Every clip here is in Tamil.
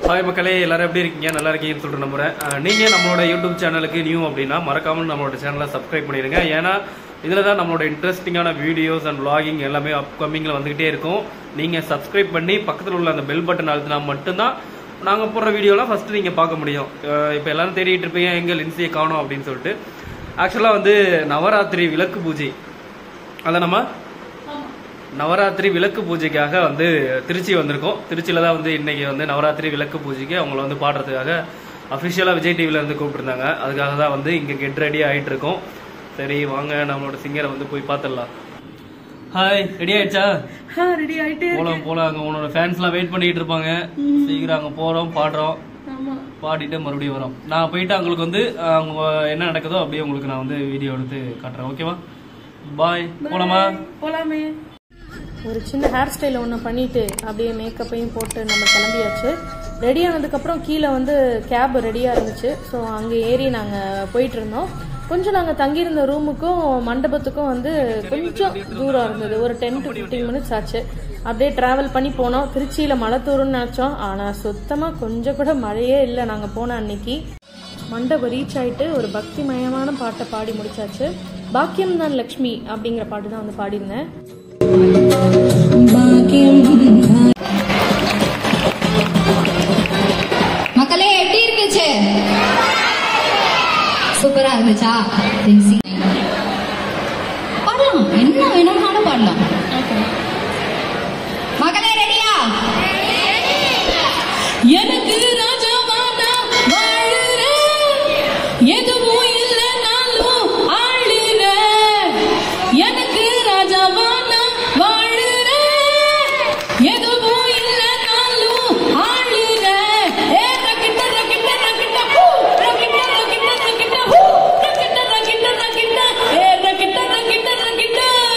ஹாய் மக்களே எல்லாரும் எப்படி இருக்கீங்க நல்லா இருக்கீங்கன்னு சொல்லிட்டு நம்புறேன் அஹ், நீங்க நம்மளோட யூடியூப் சேனலுக்கு நியூ அப்படின்னா மறக்காம நம்மளோட சேனலை சப்ஸ்கிரைப் பண்ணிடுங்க ஏன்னா இதில் தான் நம்மளோட இன்ட்ரெஸ்டிங்கான வீடியோஸ் அண்ட் vlogging எல்லாமே அப்கமிங்கில் வந்துகிட்டே இருக்கும் நீங்கள் சப்ஸ்கிரைப் பண்ணி பக்கத்தில் உள்ள அந்த பெல் பட்டன் அழுத்தினா மட்டும்தான் நாங்கள் போடுற வீடியோலாம் ஃபஸ்ட்டு நீங்கள் பார்க்க முடியும் இப்போ எல்லாரும் தேடிட்டு இருப்பீங்க எங்கே லின்சியை காணோம் அப்படின்னு சொல்லிட்டு ஆக்சுவலாக வந்து நவராத்திரி விளக்கு பூஜை அதை நம்ம நவராத்திரி விளக்கு பூஜைக்காக வந்து திருச்சி வந்திருக்கோம் திருச்சியில தான் வந்து இன்னைக்கு வந்து நவராத்திரி விளக்கு பூஜைக்கு அவங்கள வந்து பாடுறதுக்காக அஃபிஷியலாக விஜய் டிவில இருந்து கூப்பிட்டுருந்தாங்க அதுக்காக தான் வந்து இங்கே கெட் ரெடி ஆயிட்டு இருக்கோம் சரி வாங்க நம்மளோட சிங்கரை வந்து போய் பார்த்துடலாம் ஹாய் ரெடி ஆயிடுச்சா ரெடி ஆயிட்டு போலாம் போலாம் அங்க உன்னோட ஃபேன்ஸ்லாம் வெயிட் பண்ணிட்டு இருப்பாங்க சீக்கிரம் அங்க போறோம் பாடுறோம் ஆமா பாடிட்டு மறுபடியும் வரோம் நான் போயிட்டு அவங்களுக்கு வந்து அவங்க என்ன நடக்குதோ அப்படியே உங்களுக்கு நான் வந்து வீடியோ எடுத்து காட்டுறேன் ஓகேவா பாய் போலாமா போலாமே ஒரு சின்ன ஹேர் ஸ்டைல் ஒன்று பண்ணிட்டு அப்படியே மேக்கப்பையும் போட்டு நம்ம கிளம்பியாச்சு ரெடி ஆனதுக்கப்புறம் கீழே வந்து கேப் ரெடியாக இருந்துச்சு ஸோ அங்கே ஏறி நாங்கள் போயிட்டு இருந்தோம் கொஞ்சம் நாங்கள் தங்கியிருந்த ரூமுக்கும் மண்டபத்துக்கும் வந்து கொஞ்சம் தூரம் இருந்தது ஒரு டென் டு ஃபிஃப்டீன் மினிட்ஸ் ஆச்சு அப்படியே டிராவல் பண்ணி போனோம் திருச்சியில் மழை தூரும்னு நினச்சோம் ஆனால் சுத்தமாக கொஞ்சம் கூட மழையே இல்லை நாங்கள் போன அன்னைக்கு மண்டபம் ரீச் ஆயிட்டு ஒரு பக்திமயமான பாட்டை பாடி முடிச்சாச்சு பாக்கியம் தான் லக்ஷ்மி அப்படிங்கிற பாட்டு தான் வந்து பாடியிருந்தேன் மக்களே எப்படி இருந்துச்சு சூப்பரா இருந்துச்சா Then sing. பாடலாம் என்ன வேணும்னாலும் பாடலாம் மக்களே ரெடியா எனக்கு ராஜாவானா வாழுறேன் எதுவும் இல்லைனாலும் ஆளுறேன் எனக்கு ராஜாவானா வாழுறேன் எதுவும் இல்லைனாலும் ஆளுறேன் ஏ ரக்கிட்ட ரக்கிட்ட ரக்கிட்ட ஹூ ரக்கிட்ட ரக்கிட்ட ரக்கிட்ட ஹூ ரக்கிட்ட ரக்கிட்ட ரக்கிட்ட ஏ ரக்கிட்ட ரக்கிட்ட ரக்கிட்ட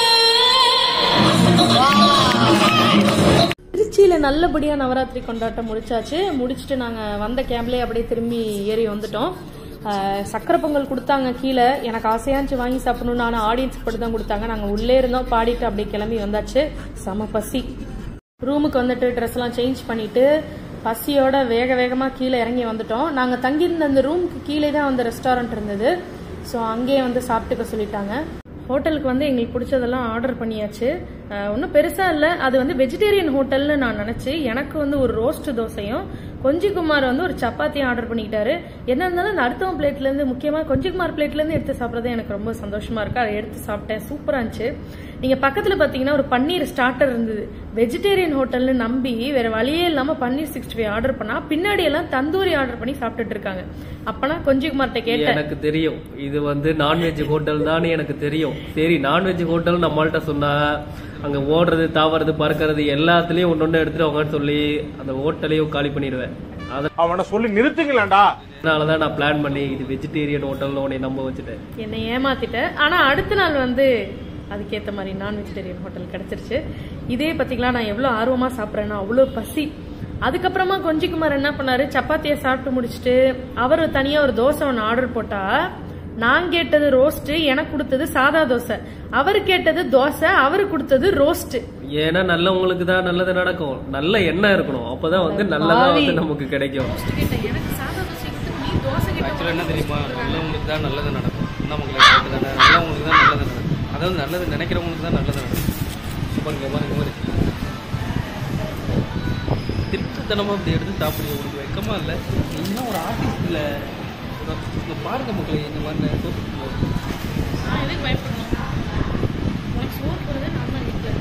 திருச்சியில் நல்லபடியாக நவராத்திரி கொண்டாட்டம் முடிச்சாச்சு முடிச்சுட்டு நாங்கள் வந்த கேப்லேயே அப்படியே திரும்பி ஏறி வந்துட்டோம் ஆஹ் சக்கரை பொங்கல் கொடுத்தாங்க கீழே எனக்கு ஆசையாச்சு வாங்கி சாப்பிடணும்னு ஆனால் ஆடியன்ஸ்க்கு மட்டும் தான் கொடுத்தாங்க நாங்கள் உள்ளே இருந்தோம் பாடிட்டு அப்படியே கிளம்பி வந்தாச்சு செம பசி ரூமுக்கு வந்துட்டு ட்ரெஸ் எல்லாம் சேஞ்ச் பண்ணிட்டு பசியோட வேக வேகமாக கீழே இறங்கி வந்துட்டோம் நாங்கள் தங்கியிருந்த அந்த ரூமுக்கு கீழே தான் வந்து ரெஸ்டாரண்ட் இருந்தது ஸோ அங்கேயே வந்து சாப்பிட்டுக்க சொல்லிட்டாங்க ஹோட்டலுக்கு வந்து எங்களுக்கு பிடிச்சதெல்லாம் ஆர்டர் பண்ணியாச்சு ஒன்றும் பெருசாக இல்லை அது வந்து வெஜிடேரியன் ஹோட்டல்னு நான் நினச்சி எனக்கு வந்து ஒரு ரோஸ்ட் தோசையும் கொஞ்சிக்குமார் வந்து ஒரு சப்பாத்தியும் ஆர்டர் பண்ணிக்கிட்டாரு என்ன இருந்தாலும் அந்த அடுத்தவன் பிளேட்லேருந்து முக்கியமாக கொஞ்சிக்குமார் பிளேட்லேருந்து எடுத்து சாப்பிட்றது எனக்கு ரொம்ப சந்தோஷமா இருக்கு அதை எடுத்து சாப்பிட்டேன் சூப்பராக இருந்துச்சு நீங்கள் பக்கத்தில் பார்த்தீங்கன்னா ஒரு பன்னீர் ஸ்டார்டர் இருந்தது வெஜிடேரியன் ஹோட்டல்னு நம்பி வேற வழியே இல்லாமல் பன்னீர் சிக்ஸ்டி ஃபைவ் ஆர்டர் பண்ணா பின்னாடி எல்லாம் தந்தூரி ஆர்டர் பண்ணி சாப்பிட்டுட்டு இருக்காங்க அப்பனா கொஞ்சிக்குமார்கிட்ட கேட்டேன் எனக்கு தெரியும் இது வந்து நான்வெஜ் ஹோட்டல் தான் எனக்கு தெரியும் சரி நான்வெஜ் ஹோட்டல் நம்மள்ட்ட சொன்னா அங்க ஓடுறது தாவறது பறக்கிறது எல்லாத்துலயும் ஒன்னொன்னு எடுத்துட்டு வாங்கன்னு சொல்லி அந்த ஹோட்டலையும் காலி பண்ணிடுவேன் அவனை சொல்லி நிறுத்துங்களேன்டா அதனாலதான் நான் பிளான் பண்ணி இது வெஜிடேரியன் ஹோட்டல்னு உன்னை நம்ப வச்சுட்டேன் என்னை ஏமாத்திட்டேன் ஆனா அடுத்த நாள் வந்து அதுக்கேற்ற மாதிரி நான் வெஜிடேரியன் ஹோட்டல் கிடைச்சிருச்சு இதே பத்திங்களா நான் எவ்வளோ ஆர்வமா சாப்பிட்றேன்னா அவ்வளோ பசி அதுக்கப்புறமா கொஞ்சிக்குமார் என்ன பண்ணாரு சப்பாத்தியை சாப்பிட்டு முடிச்சுட்டு அவர் தனியா ஒரு தோசை ஒன்று ஆர்டர் போட்டா நான் கேட்டது ரோஸ்ட் எனக்கு கொடுத்தது சாதா தோசை அவர் கேட்டது தோசை அவர் கொடுத்தது ரோஸ்ட் ஏன்னா நல்லவங்களுக்கு தான் நல்லது நடக்கும் நல்ல எண்ணம் இருக்கணும் அப்பதான் வந்து நல்லதா வந்து நமக்கு கிடைக்கும் எனக்கு சாதா தோசை கொடுத்து நீ தோசை ஆக்சுவலாக என்ன தெரியுமா நல்லவங்களுக்கு தான் நல்லது நடக்கும் நமக்கு தானே நல்லவங்களுக்கு தான் நல்லது நடக்கும் அதாவது நல்லது நினைக்கிறவங்களுக்கு தான் நல்லது நடக்கும் பாருங்க பாருங்க பாருங்க திருட்டுத்தனமாக அப்படி எடுத்து சாப்பிடுங்க உங்களுக்கு வெக்கமா இல்லை நீங்களாம் ஒரு ஆர்டிஸ்ட் இல்லை இங்கே பாருங்க மக்களே இந்த மாதிரி சோப்பு நான் எதுக்கு பயப்படணும் உனக்கு சோறு போடுறதே நான் தான் வீட்டில்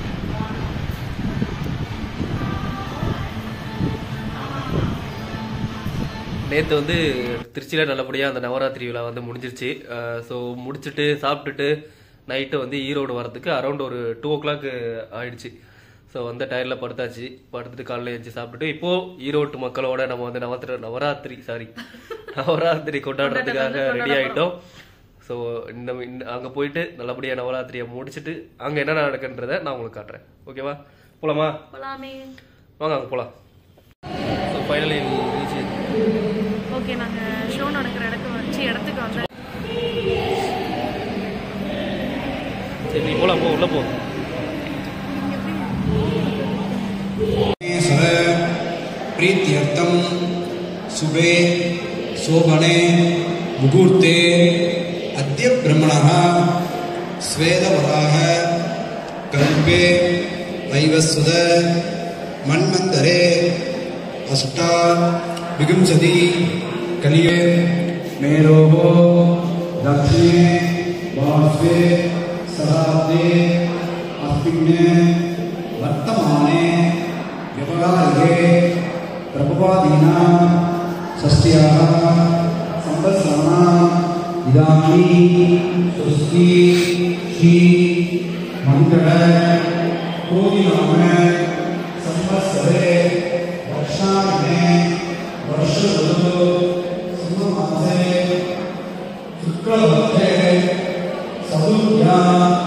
நேற்று வந்து திருச்சியில் நல்லபடியாக அந்த நவராத்திரி விழா வந்து முடிஞ்சிருச்சு ஸோ முடிச்சுட்டு சாப்பிட்டுட்டு நைட்டு வந்து ஈரோடு வரதுக்கு அரௌண்ட் ஒரு டூ ஓ கிளாக் ஆயிடுச்சு ஸோ வந்த டயரில் படுத்தாச்சு படுத்துட்டு காலையில் எழுந்து சாப்பிட்டுட்டு இப்போ ஈரோட்டு மக்களோட நம்ம வந்து நவத்திர நவராத்திரி சாரி நவராத்திரி கொண்டாடுறதுக்காக ரெடி ஆகிட்டோம் ஸோ இந்த அங்கே போயிட்டு நல்லபடியாக நவராத்திரியை முடிச்சுட்டு அங்கே என்ன நடக்குன்றதை நான் உங்களுக்கு காட்டுறேன் ஓகேவா போலாமா போலாமே வாங்க அங்கே போகலாம் ஸோ ஃபைனலி ரீச் ஓகே நாங்கள் ஷோ நடக்கிற இடத்துக்கு வச்சு இடத்துக்கு வந்து சரி நீ போலாம் போ உள்ள போ प्रीत्यर्थं शुभे शोभने मुहूर्ते अद्य ब्रह्मणः स्वेदवराह कल्पे वैवस्वद मन्वन्तरे अष्टा विंशति कलिये मेरोः दक्षिणे वास्वे सहस्रे अस्मिन् वर्तमाने व्यवहारे प्रभुवादीनां षष्ट्याः संवत्सराणाम् इदानीं स्वस्ति श्री मङ्गल कोदिनाम संवत्सरे वर्षाणे वर्षऋतु सिंहमासे शुक्लपक्षे चतुर्भ्यां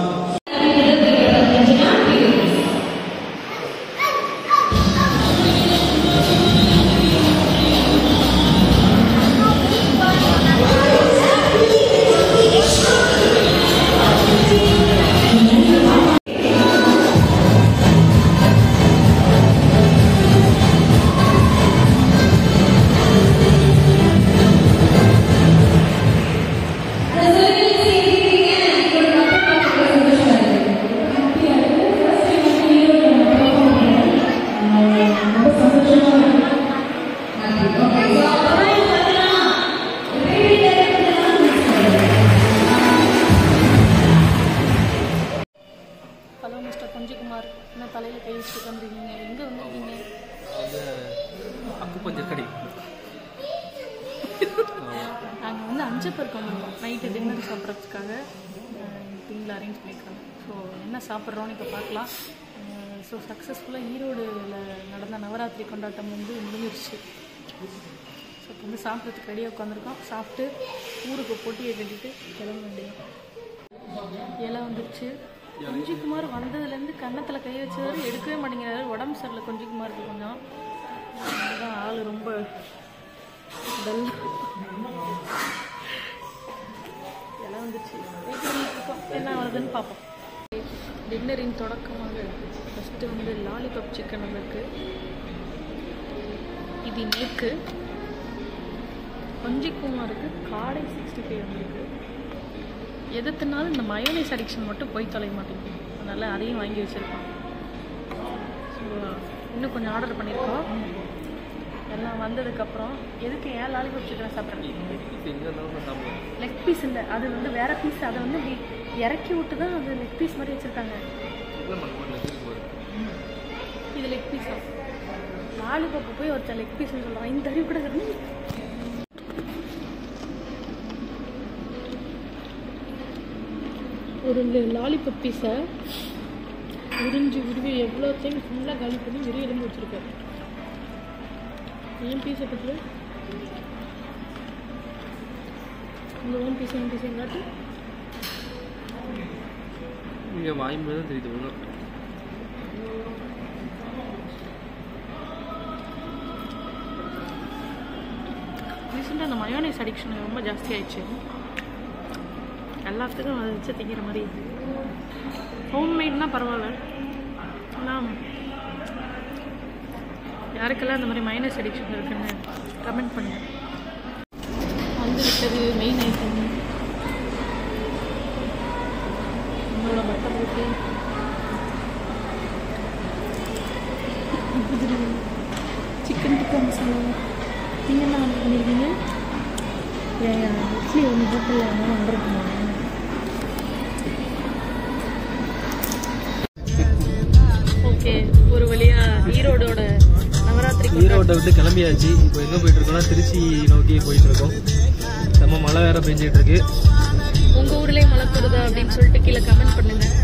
ஹலோ மிஸ்டர் கொஞ்சிக்குமார் என்ன தலையில் கை வச்சுட்டு வந்துருக்கீங்க எங்கே வந்திருக்கீங்க அக்கு கொஞ்சம் கடி நாங்கள் வந்து அஞ்சப்பருக்கு வந்திருக்கோம் நைட்டு டின்னர் சாப்பிட்றதுக்காக டீமில் அரேஞ்ச் பண்ணியிருக்காங்க ஸோ என்ன சாப்பிட்றோன்னு இப்போ பார்க்கலாம் ஸோ சக்ஸஸ்ஃபுல்லாக ஈரோடுல நடந்த நவராத்திரி கொண்டாட்டம் வந்து முடிஞ்சிருச்சு ஸோ இப்போ வந்து சாப்பிட்றதுக்கு ரெடியாக உட்காந்துருக்கோம் சாப்பிட்டு ஊருக்கு போட்டியை கட்டிட்டு கிளம்ப வேண்டியது இலை வந்துருச்சு கொஞ்சிக்குமார் வந்ததுலேருந்து கன்னத்தில் கை வச்சவர் எடுக்கவே மாட்டேங்கிறாரு உடம்பு சரியில்லை கொஞ்சிக்குமாருக்கு கொஞ்சம் அதுதான் ஆள் ரொம்ப டல் இலை வந்துச்சு வெயிட் பண்ணிட்டு இருக்கோம் என்ன வருதுன்னு பார்ப்போம் டின்னரின் தொடக்கமாக ஃபஸ்ட்டு வந்து லாலிபாப் சிக்கன் வந்திருக்கு இது நேக்கு கொஞ்சிக்குமாருக்கு காடை சிக்ஸ்டி ஃபைவ் வந்திருக்கு எதுக்குனாலும் இந்த மயோனைஸ் அடிக்ஷன் மட்டும் போய் தொலைய மாட்டேங்குது அதனால் அதையும் வாங்கி வச்சுருக்கோம் ஸோ இன்னும் கொஞ்சம் ஆர்டர் பண்ணியிருக்கோம் எல்லாம் வந்ததுக்கப்புறம் எதுக்கு ஏன் லாலிபாப் சிக்கன் சாப்பிட்றேன் லெக் பீஸ் இல்லை அது வந்து வேற பீஸ் அதை வந்து இப்படி இறக்கி விட்டு தான் அது லெக் பீஸ் மாதிரி வச்சுருக்காங்க இது லெக் பீஸா லாலிபாப் போய் ஒருத்தர் லெக் பீஸ்னு சொல்கிறான் இந்த அறிவு கூட இருக்கு ஒரு லாலிபப் பீஸை உறிஞ்சி உருவி எவ்வளோத்தையும் ஃபுல்லாக காலி பண்ணி வெறும் எலும்பு வச்சுருக்காரு ஏன் பீஸை பற்றி இந்த ஓன் பீஸ் என் பீஸ் எங்காட்டு நீங்கள் வாயும்போது தான் தெரியுது ஒன்றும் ரீசெண்டாக அந்த மயோனைஸ் அடிக்ஷன் ரொம்ப ஜாஸ்தி ஆயிடுச்சு எல்லாத்துக்கும் அதை வச்சு திங்கிற மாதிரி ஹோம் மேட்னா பரவாயில்ல ஆனால் யாருக்கெல்லாம் இந்த மாதிரி மைனஸ் அடிக்ஷன் இருக்குன்னு கமெண்ட் பண்ணுங்க வந்து விட்டது மெயின் ஐட்டம் நம்மளோட பட்டர் ரொட்டி சிக்கன் டிக்கா மசாலா நீங்கள் என்ன ஆர்டர் பண்ணியிருக்கீங்க ஏன் இட்லி ஒன்று ஹோட்டலில் வேணாலும் ஆர்டர் பண்ணுவாங்க ஓகே ஒரு வழியா ஈரோடோட நவராத்திரி கொண்டாட்டம் ஈரோட்டை விட்டு கிளம்பியாச்சு இப்போ எங்கே போயிட்டு இருக்கோம்னா திருச்சி நோக்கி போயிட்டு இருக்கோம் நம்ம மழை வேற பெஞ்சிட்டு இருக்கு உங்க ஊர்லயே மழை பெறுதா அப்படின்னு சொல்லிட்டு கீழே கமெண்ட் பண்ணுங்க